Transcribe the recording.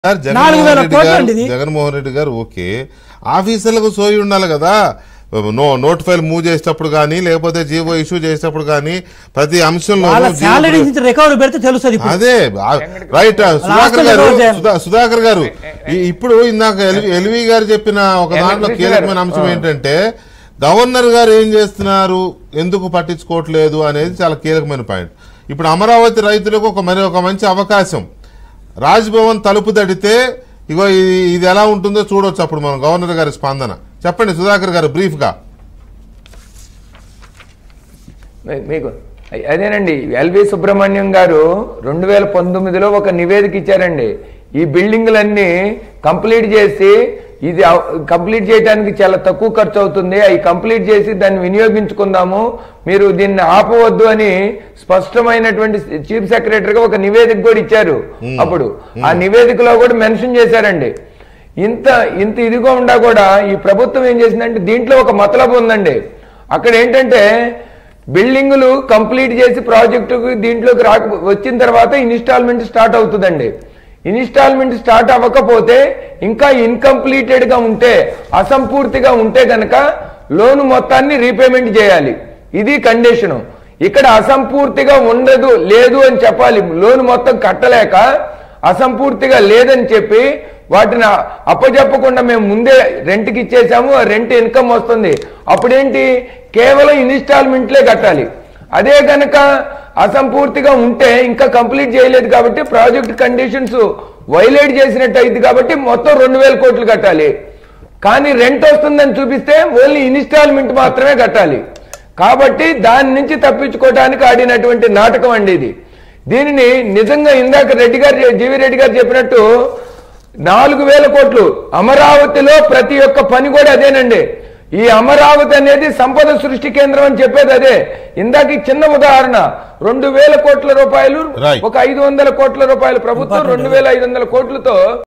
Sir నాలుగు వేల జగన్మోహన్ రెడ్డి కోట్లు గారు అండి ఇది. జగన్మోహన్ రెడ్డి గారు ఓకే ఆఫీసర్లకు సోయి ఉండాలి కదా నో నోట్ ఫైల్ మూవ్ చేసేటప్పుడు కానీ లేకపోతే జీవో ఇష్యూ చేసేటప్పుడు కానీ ప్రతి అంశంలో వాళ్ళ జీవో- శాలరీ నుంచి రికవరీ పెడితే తెలుస్తుంది ఇప్పుడు అదే ఆ, రైట్ ఆ, సుధాకర్ హాస్టల్ గారు ఎవరు చేయాలి? సుధా- సుధాకర్ గారు ఈ- ఇప్పుడు ఇందాక ఎల్వి- ఎల్వి గారు చెప్పిన ఒక దాంట్లో కృష్ణ కీలకమైన గారు. అంశం ఏంటంటే గవర్నర్ గారు ఏం చేస్తున్నారు ఎందుకు పట్టించుకోవట్లేదు అనేది చాలా కీలకమైన పాయింట్ ఇప్పుడు అమరావతి రైతులకు ఒక మరి ఒక మంచి అవకాశం రాజ్భవన్ తలుపు తడితే ఇగో ఇది ఇది ఎలా ఉంటుందో చూడొచ్చు అప్పుడు మనం గవర్నర్ గారి స్పందన చెప్పండి సుధాకర్ గారు బ్రీఫ్ గా మీ- మీకు అ- అదేనండి ఎల్వి సుబ్రహ్మణ్యం గారు రెండు వేల పంతొమ్మిదిలో ఒక నివేదిక ఇచ్చారండి ఈ బిల్డింగ్లన్నీ కంప్లీట్ చేసి ఇది అవ- కంప్లీట్ చేయడానికి చాలా తక్కువ ఖర్చు అవుతుంది అవి కంప్లీట్ చేసి దాన్ని వినియోగించుకుందాము మీరు దీన్ని ఆపవద్దు అని స్పష్టమైనటువంటి చీఫ్ సెక్రటరీగా ఒక నివేదిక కూడా ఇచ్చారు అప్పుడు ఆ నివేదికలో కూడా మెన్షన్ చేశారండి ఇంత ఇంత ఇదిగా ఉండా కూడా ఈ ప్రభుత్వం ఏం చేసిందంటే దీంట్లో ఒక మతలబు ఉందండి అక్కడ ఏంటంటే బిల్డింగులు కంప్లీట్ చేసి ప్రాజెక్టుకు దీంట్లోకి రాక వచ్చిన తర్వాత ఇన్స్టాల్మెంట్ స్టార్ట్ అవుతుందండి ఇన్స్టాల్మెంట్ స్టార్ట్ అవ్వకపోతే ఇంకా ఇన్కంప్లీటెడ్ గా ఉంటే అసంపూర్తిగా ఉంటే గనక లోను మొత్తాన్ని రీపేమెంట్ చేయాలి ఇది కండిషను ఇక్కడ అసంపూర్తిగా ఉండదు లేదు అని చెప్పాలి లోను మొత్తం కట్టలేక అసంపూర్తిగా లేదని చెప్పి వాటిని అప్పచెప్పకుండా మేము ముందే రెంట్కి ఇచ్చేసాము ఆ రెంట్ ఇన్కమ్ వస్తుంది అప్పుడేంటి కేవలం ఇన్స్టాల్మెంట్లే కట్టాలి అదే కనుక అసంపూర్తిగా ఉంటే ఇంకా కంప్లీట్ చేయలేదు కాబట్టి ప్రాజెక్ట్ కండిషన్స్ వైలేట్ చేసినట్టు అయింది కాబట్టి మొత్తం రెండు వేల కోట్లు కట్టాలి కానీ రెంట్ వస్తుందని చూపిస్తే ఓన్లీ ఇన్స్టాల్మెంట్ మాత్రమే కట్టాలి కాబట్టి దాని నుంచి తప్పించుకోవడానికి ఆడినటువంటి నాటకం అండి ఇది దీనిని నిజంగా ఇందాక రెడ్డి గారు జీవి రెడ్డి గారు చెప్పినట్టు నాలుగు వేల కోట్లు అమరావతిలో ప్రతి ఒక్క పని కూడా అదేనండి ఈ అమరావతి అనేది సంపద సృష్టి కేంద్రం అని చెప్పేది అదే ఇందాక ఈ చిన్న ఉదాహరణ రెండు వేల కోట్ల రూపాయలు Right. ఒక ఐదు వందల కోట్ల రూపాయలు ప్రభుత్వం రెండు వేల ఐదు వందల కోట్లతో